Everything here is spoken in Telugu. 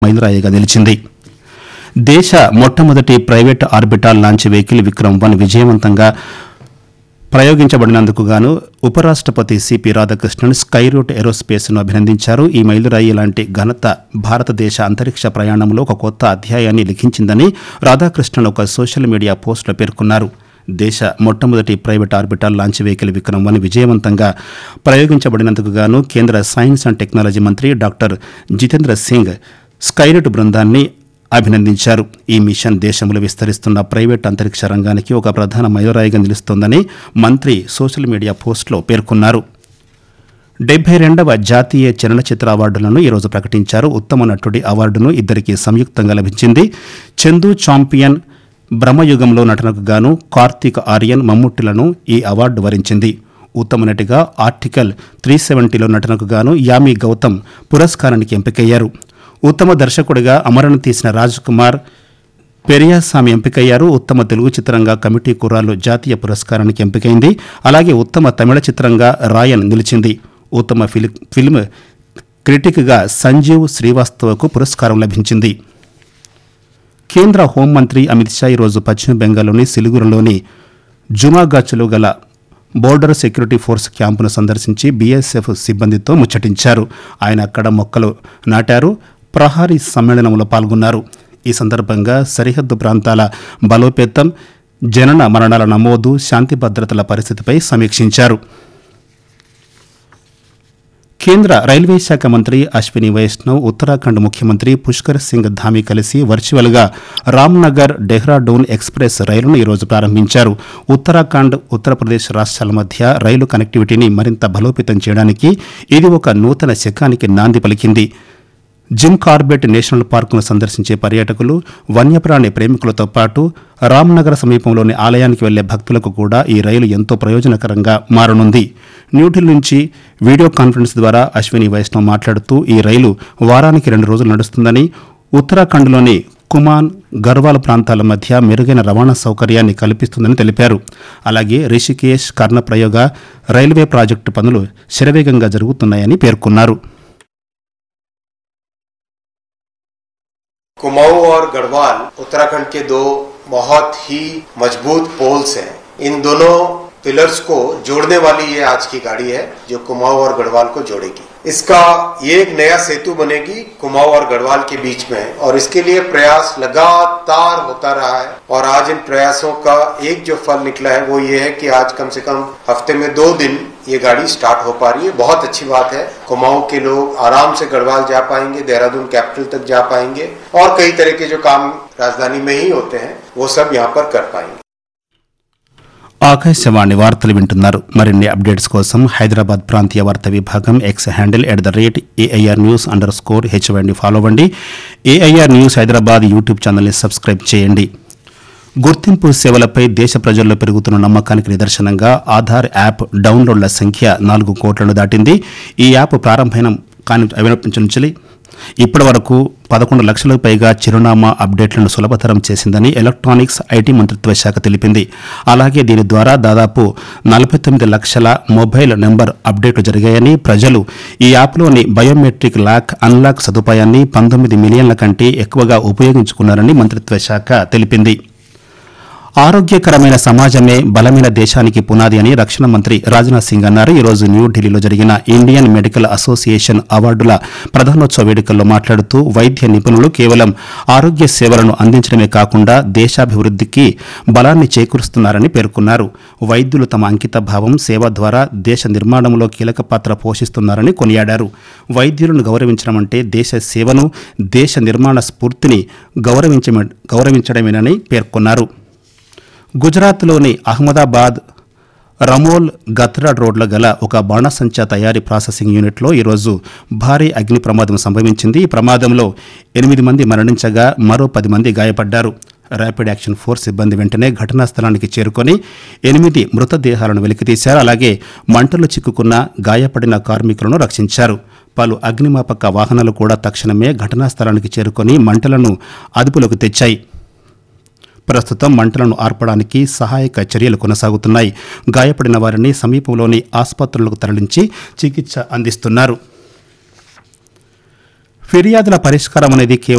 మైలురాయిగా నిలిచింది దేశ మొట్టమొదటి private orbital launch vehicle Vikram one విజయవంతంగా ప్రయోగించబడినందుకు గాను ఉపరాష్ట్రపతి సిపి రాధాకృష్ణన్ స్కై రూట్ ఏరోస్పేస్ను అభినందించారు ఈ మైలురాయి లాంటి ఘనత భారతదేశ అంతరిక్ష ప్రయాణంలో ఒక కొత్త అధ్యాయాన్ని లిఖించిందని రాధాకృష్ణన్ ఒక సోషల్ మీడియా పోస్టులో పేర్కొన్నారు దేశ మొట్టమొదటి private orbital launch vehicle Vikram one విజయవంతంగా ప్రయోగించబడినందుకు గాను కేంద్ర సైన్స్ అండ్ టెక్నాలజీ మంత్రి డాక్టర్ జితేంద్ర సింగ్ స్కైరూట్ బృందాన్ని అభినందించారు ఈ మిషన్ దేశంలో విస్తరిస్తున్న ప్రైవేట్ అంతరిక్ష రంగానికి ఒక ప్రధాన మైలురాయిగా నిలుస్తోందని మంత్రి సోషల్ మీడియా పోస్టులో పేర్కొన్నారు డెబ్బై రెండవ జాతీయ చలనచిత్ర అవార్డులను ఈరోజు ప్రకటించారు ఉత్తమ నటుడి అవార్డును ఇద్దరికి సంయుక్తంగా లభించింది చందు చాంపియన్ బ్రహ్మయుగంలో నటనకు గాను కార్తీక్ ఆర్యన్ మమ్ముట్టిలను ఈ అవార్డు వరించింది ఉత్తమ నటిగా ఆర్టికల్ త్రీ సెవెంటీలో నటనకు గాను యామి గౌతమ్ పురస్కారానికి ఎంపికయ్యారు ఉత్తమ దర్శకుడిగా అమరణ తీసిన రాజ్ కుమార్ పెరియాస్వామి ఎంపికయ్యారు ఉత్తమ తెలుగు చిత్రంగా కమిటీ కుర్రాళ్ళు జాతీయ పురస్కారానికి ఎంపికైంది అలాగే ఉత్తమ తమిళ చిత్రంగా రాయన్ నిలిచింది ఉత్తమ ఫిలి ఫిల్మ్ క్రిటిక్గా సంజీవ్ శ్రీవాస్తవకు పురస్కారం లభించింది కేంద్ర హోంమంత్రి అమిత్ షా ఈరోజు పశ్చిమ బెంగాల్లోని సిలిగురులోని జుమాగాచ్లో గల బోర్డర్ సెక్యూరిటీ ఫోర్స్ క్యాంపును సందర్శించి బీఎస్ఎఫ్ సిబ్బందితో ముచ్చటించారు ఆయన అక్కడ మొక్కలు నాటారు ప్రహారీ సమ్మేళనంలో పాల్గొన్నారు ఈ సందర్భంగా సరిహద్దు ప్రాంతాల బలోపేతం జనన మరణాల నమోదు శాంతి భద్రతల పరిస్థితిపై సమీక్షించారు కేంద్ర రైల్వే శాఖ మంత్రి అశ్విని వైష్ణవ్ ఉత్తరాఖండ్ ముఖ్యమంత్రి పుష్కర్ సింగ్ ధామి కలిసి వర్చువల్గా రామ్నగర్ డెహ్రాడూన్ ఎక్స్ప్రెస్ రైలును ఈరోజు ప్రారంభించారు ఉత్తరాఖండ్ ఉత్తరప్రదేశ్ రాష్ట్రాల మధ్య రైలు కనెక్టివిటీని మరింత బలోపేతం చేయడానికి ఇది ఒక నూతన శకానికి నాంది పలికింది జిమ్ కార్బెట్ నేషనల్ పార్కును సందర్శించే పర్యాటకులు వన్యప్రాణి ప్రేమికులతో పాటు రామ్నగర్ సమీపంలోని ఆలయానికి వెళ్లే భక్తులకు కూడా ఈ రైలు ఎంతో ప్రయోజనకరంగా మారనుంది న్యూఢిల్లీ నుంచి వీడియో కాన్ఫరెన్స్ ద్వారా అశ్విని వైష్ణవ్ మాట్లాడుతూ ఈ రైలు వారానికి రెండు రోజులు నడుస్తుందని ఉత్తరాఖండ్లోని కుమాన్ గర్వాల్ ప్రాంతాల మధ్య మెరుగైన రవాణా సౌకర్యాన్ని కల్పిస్తుందని తెలిపారు అలాగే రిషికేశ్ కర్ణప్రయోగ రైల్వే ప్రాజెక్టు పనులు శరవేగంగా జరుగుతున్నాయని పేర్కొన్నారు कुमाऊं और गढ़वाल उत्तराखंड के दो बहुत ही मजबूत पोल्स हैं इन दोनों पिलर्स को जोड़ने वाली ये आज की गाड़ी है जो कुमाऊं और गढ़वाल को जोड़ेगी इसका ये एक नया सेतु बनेगी कुमाऊं और गढ़वाल के बीच में और इसके लिए प्रयास लगातार होता रहा है और आज इन प्रयासों का एक जो फल निकला है वो ये है कि आज कम से कम हफ्ते में दो दिन ये गाड़ी स्टार्ट हो पा रही है बहुत अच्छी बात है कुमाऊं के लोग आराम से गढ़वाल जा पाएंगे देहरादून कैपिटल तक जा पाएंगे और कई तरह के जो काम राजधानी में ही होते हैं वो सब यहाँ पर कर पाएंगे ఆకాశవాణి వార్తలు వింటున్నారు మరిన్ని అప్డేట్స్ కోసం హైదరాబాద్ ప్రాంతీయ వార్తా విభాగం X handle at the rate A I R news underscore H Y D follow అవ్వండి ఏఐఆర్ న్యూస్ హైదరాబాద్ యూట్యూబ్ ఛానల్ని సబ్స్క్రైబ్ చేయండి గుర్తింపు సేవలపై దేశ ప్రజల్లో పెరుగుతున్న నమ్మకానికి నిదర్శనంగా ఆధార్ యాప్ డౌన్లోడ్ల సంఖ్య నాలుగు కోట్లను దాటింది ఈ యాప్ ప్రారంభమైన కాని అయినప్పటి నుంచి ఇప్పటి వరకు పదకొండు లక్షలకు పైగా చిరునామా అప్డేట్లను సులభతరం చేసిందని ఎలక్ట్రానిక్స్ ఐటీ మంత్రిత్వ శాఖ తెలిపింది అలాగే దీని ద్వారా దాదాపు నలభై తొమ్మిది లక్షల మొబైల్ నెంబర్ అప్డేట్లు జరిగాయని ప్రజలు ఈ యాప్లోని బయోమెట్రిక్ లాక్ అన్లాక్ సదుపాయాన్ని పంతొమ్మిది మిలియన్ల కంటే ఎక్కువగా ఉపయోగించుకున్నారని మంత్రిత్వ శాఖ తెలిపింది ఆరోగ్యకరమైన సమాజమే బలమైన దేశానికి పునాది అని రక్షణ మంత్రి రాజ్నాథ్ సింగ్ అన్నారు ఈరోజు న్యూఢిల్లీలో జరిగిన ఇండియన్ మెడికల్ అసోసియేషన్ అవార్డుల ప్రధానోత్సవ వేడుకల్లో మాట్లాడుతూ వైద్య నిపుణులు కేవలం ఆరోగ్య సేవలను అందించడమే కాకుండా దేశాభివృద్ధికి బలాన్ని చేకూరుస్తున్నారని పేర్కొన్నారు వైద్యులు తమ అంకిత భావం సేవ ద్వారా దేశ నిర్మాణంలో కీలక పాత్ర పోషిస్తున్నారని కొనియాడారు వైద్యులను గౌరవించడం అంటే దేశ సేవను దేశ నిర్మాణ స్ఫూర్తిని గౌరవించమే గౌరవించడమేనని పేర్కొన్నారు గుజరాత్లోని అహ్మదాబాద్ రమోల్ గత్రాడ్ రోడ్ల గల ఒక బాణసంచా తయారీ ప్రాసెసింగ్ యూనిట్లో ఈరోజు భారీ అగ్ని ప్రమాదం సంభవించింది ఈ ప్రమాదంలో ఎనిమిది మంది మరణించగా మరో పది మంది గాయపడ్డారు ర్యాపిడ్ యాక్షన్ ఫోర్స్ సిబ్బంది వెంటనే ఘటనా స్థలానికి చేరుకొని ఎనిమిది మృతదేహాలను వెలికితీశారు అలాగే మంటలు చిక్కుకున్న గాయపడిన కార్మికులను రక్షించారు పలు అగ్నిమాపక వాహనాలు కూడా తక్షణమే ఘటనా స్థలానికి చేరుకొని మంటలను అదుపులోకి తెచ్చాయి ప్రస్తుతం మంటలను ఆర్పడానికి సహాయక చర్యలు కొనసాగుతున్నాయి గాయపడిన వారిని సమీపంలోని ఆసుపత్రులకు తరలించి చికిత్స అందిస్తున్నారు ఫిర్యాదుల పరిష్కారం అనేది కేవలం